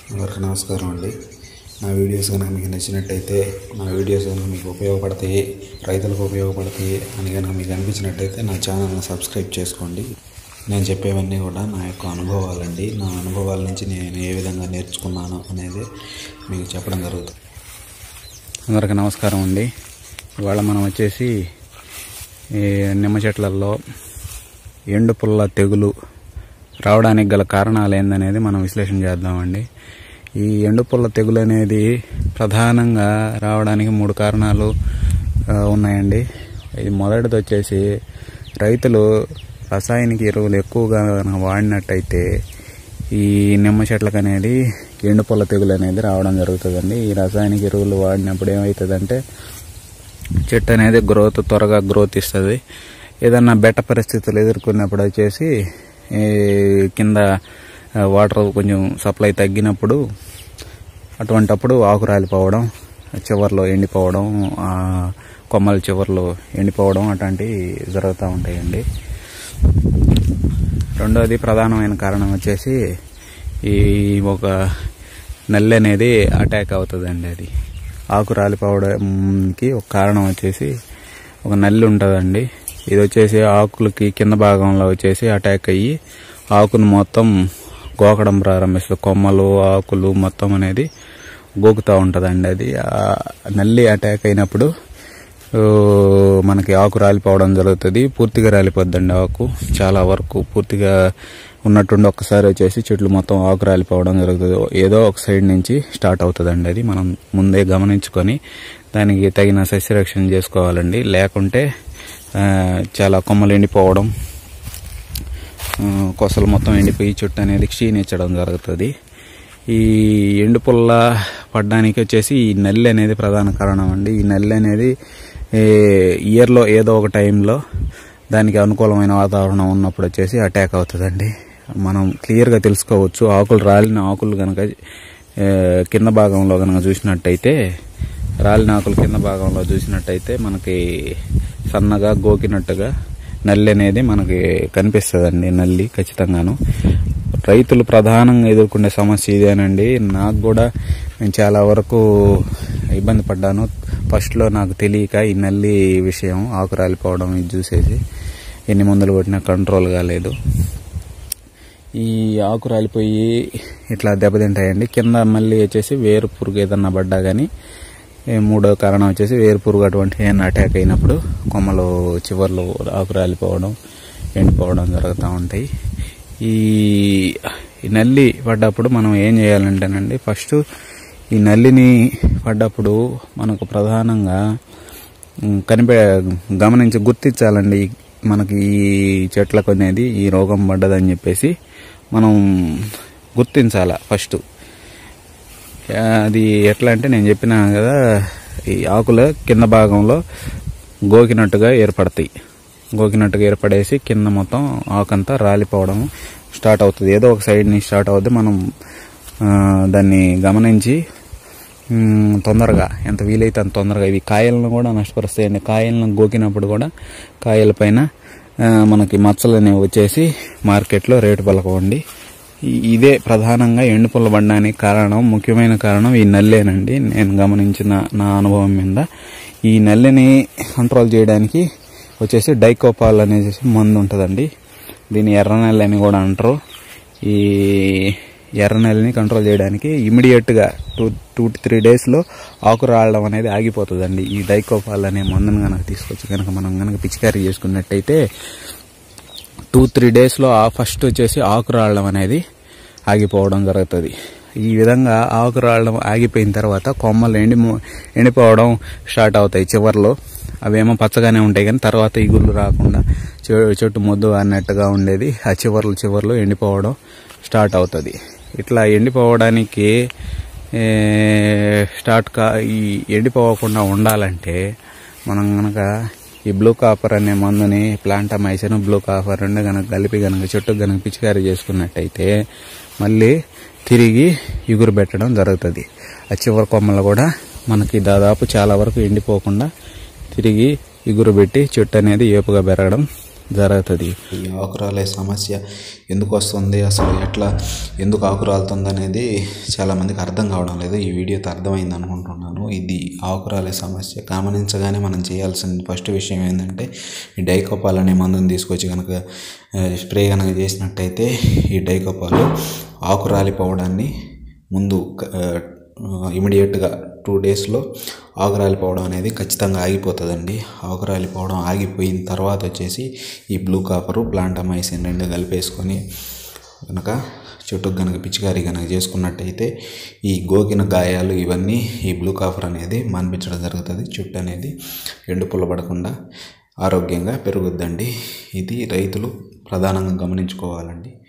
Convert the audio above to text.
అందరికీ నమస్కారం అండి నా వీడియోస్ కనుక మీకు నచ్చినట్టయితే నా వీడియోస్ కనుక మీకు ఉపయోగపడతాయి రైతులకు ఉపయోగపడతాయి అని కనుక మీకు అనిపించినట్టయితే నా ఛానల్ని సబ్స్క్రైబ్ చేసుకోండి నేను చెప్పేవన్నీ కూడా నా యొక్క అనుభవాలండి నా అనుభవాల నుంచి నేను ఏ విధంగా నేర్చుకున్నాను అనేది మీకు చెప్పడం జరుగుతుంది అందరికీ నమస్కారం అండి ఇవాళ మనం వచ్చేసి ఈ నిమ్మ చెట్లలో ఎండు పుల్ల తెగులు రావడానికి గల కారణాలు ఏందనేది మనం విశ్లేషణ చేద్దామండి ఈ ఎండు పుల్ల తెగులు అనేది ప్రధానంగా రావడానికి మూడు కారణాలు ఆ, ఉన్నాయండి ఇది మొదటిది వచ్చేసి రైతులు రసాయనిక ఎరువులు ఎక్కువగా గనక వాడినట్టయితే ఈ నిమ్మ చెట్లకు అనేది ఎండు పొల్ల తెగులు అనేది రావడం జరుగుతుందండి ఈ రసాయనిక ఎరువులు వాడినప్పుడు ఏమవుతుందంటే చెట్టు అనేది గ్రోత్ త్వరగా గ్రోత్ ఇస్తుంది ఏదన్నా బెట్ట పరిస్థితులు ఎదుర్కొన్నప్పుడు వచ్చేసి ఈ కింద ఆ, వాటర్ కొంచెం సప్లై తగ్గినప్పుడు అటువంటప్పుడు ఆకు రాలిపోవడం చివర్లో ఎండిపోవడం ఆ, కొమ్మల చివర్లో ఎండిపోవడం అట్లాంటివి జరుగుతూ ఉంటాయండి రెండోది ప్రధానమైన కారణం వచ్చేసి ఈ ఒక నల్లి అనేది అటాక్ అవుతుందండి అది ఆకు రాలిపోవడానికి ఒక కారణం వచ్చేసి ఒక నల్లి ఉంటుందండి ఇది వచ్చేసి ఆకులకి కింద భాగంలో వచ్చేసి అటాక్ అయ్యి ఆకును మొత్తం గోకడం ప్రారంభిస్తుంది కొమ్మలు ఆకులు మొత్తం అనేది గోకుతూ ఉంటుందండి అది ఆ నల్లి అటాక్ అయినప్పుడు ఓ, మనకి ఆకు రాలిపోవడం జరుగుతుంది పూర్తిగా రాలిపోద్దండి ఆకు చాలా వరకు పూర్తిగా ఉన్నట్టుండి ఒక్కసారి వచ్చేసి చెట్లు మొత్తం ఆకు రాలిపోవడం జరుగుతుంది ఏదో ఒక సైడ్ నుంచి స్టార్ట్ అవుతుందండి అది మనం ముందే గమనించుకొని దానికి తగిన సస్యరక్షణ చేసుకోవాలండి లేకుంటే ఆ, చాలా కొమ్మలు ఎండిపోవడం ఆ, కొసలు మొత్తం ఎండిపోయి చెట్టు అనేది క్షీణించడం జరుగుతుంది ఈ ఎండు పుల్ల పడడానికి వచ్చేసి ఈ నల్లి అనేది ప్రధాన కారణం అండి ఈ నల్లి అనేది ఏ, ఇయర్లో ఏదో ఒక టైంలో దానికి అనుకూలమైన వాతావరణం ఉన్నప్పుడు వచ్చేసి అటాక్ అవుతుందండి మనం క్లియర్గా తెలుసుకోవచ్చు ఆకులు రాలిన ఆకులు కనుక ఏ, కింద భాగంలో కనుక చూసినట్టయితే రాలిన ఆకులు కింద భాగంలో చూసినట్టయితే మనకి సన్నగా గోకినట్టుగా నల్లి అనేది మనకి కనిపిస్తుందండి నల్లి ఖచ్చితంగాను రైతులు ప్రధానంగా ఎదుర్కొనే సమస్య ఇదేనండి నాకు కూడా నేను చాలా వరకు ఇబ్బంది పడ్డాను ఫస్ట్లో నాకు తెలియక ఈ నల్లి విషయం ఆకు రాలిపోవడం ఇది చూసేసి ఎన్ని మందులు కొట్టినా కంట్రోల్ కాలేదు ఈ ఆకు రాలిపోయి ఇట్లా దెబ్బతింటాయండి కింద మళ్ళీ వచ్చేసి వేరు పురుగు ఏదన్నా పడ్డా కానీ ఈ మూడో కారణం వచ్చేసి వేరు పురుగు అటువంటి ఏమైనా అటాక్ అయినప్పుడు కొమ్మలు చివర్లు ఆకు రాలిపోవడం ఎండిపోవడం జరుగుతూ ఉంటాయి ఈ ఈ నల్లి పడ్డప్పుడు మనం ఏం చేయాలంటేనండి ఫస్ట్ ఈ నల్లిని పడ్డప్పుడు మనకు ప్రధానంగా ఉమ్, కనిపే గమనించి గుర్తించాలండి మనకి ఈ చెట్లకు అనేది ఈ రోగం పడ్డదని చెప్పేసి మనం గుర్తించాల ఫస్ట్ ఆ, అది ఎట్లా అంటే నేను చెప్పిన కదా ఈ ఆకుల కింద భాగంలో గోకినట్టుగా ఏర్పడతాయి గోకినట్టుగా ఏర్పడేసి కింద మొత్తం ఆకంతా రాలిపోవడం స్టార్ట్ అవుతుంది ఏదో ఒక సైడ్ నుంచి స్టార్ట్ అవుద్ది మనం ఆ, దాన్ని గమనించి మ్, తొందరగా ఎంత వీలైతే అంత తొందరగా ఇవి కాయలను కూడా నష్టపరుస్తాయండి కాయలను గోకినప్పుడు కూడా కాయల పైన ఆ, మనకి మచ్చలు అనేవి వచ్చేసి మార్కెట్లో రేటు పలకవండి ఈ- ఇదే ప్రధానంగా ఎండుపుల్ల పడడానికి కారణం ముఖ్యమైన కారణం ఈ నల్లేనండి నేను గమనించిన నా అనుభవం మీద ఈ నల్లిని కంట్రోల్ చేయడానికి వచ్చేసి డైకోపాల్ అనేసి మందు ఉంటుందండి దీన్ని ఎర్ర నల్లి అని కూడా అంటారు ఈ ఎర్ర నల్లిని కంట్రోల్ చేయడానికి ఇమీడియట్గా టూ టూ టు త్రీ డేస్లో ఆకు రావడం అనేది ఆగిపోతుందండి ఈ డైకోపాల్ అనే మందును కనుక తీసుకొచ్చి కనుక మనం కనుక పిచికారీ చేసుకున్నట్టయితే టూ త్రీ డేస్లో ఆ ఫస్ట్ వచ్చేసి ఆకు రావడం అనేది ఆగిపోవడం జరుగుతుంది ఈ విధంగా ఆకు రావడం ఆగిపోయిన తర్వాత కొమ్మలు ఎండి ఎండిపోవడం స్టార్ట్ అవుతాయి చివర్లో అవేమో పచ్చగానే ఉంటాయి కానీ తర్వాత ఇగుళ్ళు రాకుండా చె- చెట్టు మొద్దు అన్నట్టుగా ఉండేది ఆ చివర్లు చివర్లు ఎండిపోవడం స్టార్ట్ అవుతుంది ఇట్లా ఎండిపోవడానికి ఏ, స్టార్ట్ కా ఈ ఎండిపోవకుండా ఉండాలంటే మనం కనుక ఈ బ్లూ కాపర్ అనే మందుని ప్లాంటమైసిన్ బ్లూ కాపర్ రెండు కనుక కలిపి కనుక చెట్టుకు కనుక పిచికారీ చేసుకున్నట్టయితే మళ్ళీ తిరిగి ఇగురు పెట్టడం జరుగుతుంది ఆ చివరి కొమ్మలు కూడా మనకి దాదాపు చాలా వరకు ఎండిపోకుండా తిరిగి ఇగురు పెట్టి చెట్టు అనేది ఏపుగా పెరగడం జరుగుతుంది ఈ ఆకురాలే సమస్య ఎందుకు వస్తుంది అసలు ఎట్లా ఎందుకు ఆకురాలుతుంది అనేది చాలామందికి అర్థం కావడం లేదు ఈ వీడియోతో అర్థమైంది అనుకుంటున్నాను ఇది ఆకురాలే సమస్య గమనించగానే మనం చేయాల్సిన ఫస్ట్ విషయం ఏంటంటే ఈ డైకోపాల్ అనే మందుని తీసుకొచ్చి కనుక ఆ, స్ప్రే కనుక చేసినట్టయితే ఈ డైకోపాల్ ఆకు రాలిపోవడాన్ని ముందు ఇమీడియట్గా టూ డేస్లో ఆకురాలిపోవడం అనేది ఖచ్చితంగా ఆగిపోతుందండి ఆకురాలిపోవడం ఆగిపోయిన తర్వాత వచ్చేసి ఈ బ్లూ కాపరు ప్లాంటమైసిన్ రెండు కలిపేసుకొని కనుక చెట్టుకు కనుక పిచికారీ కనుక చేసుకున్నట్టయితే ఈ గోకిన గాయాలు ఇవన్నీ ఈ బ్లూ కాపర్ అనేది మాన్పించడం జరుగుతుంది చెట్టు అనేది ఎండు పుల్లబడకుండా ఆరోగ్యంగా పెరుగుద్దండి ఇది రైతులు ప్రధానంగా గమనించుకోవాలండి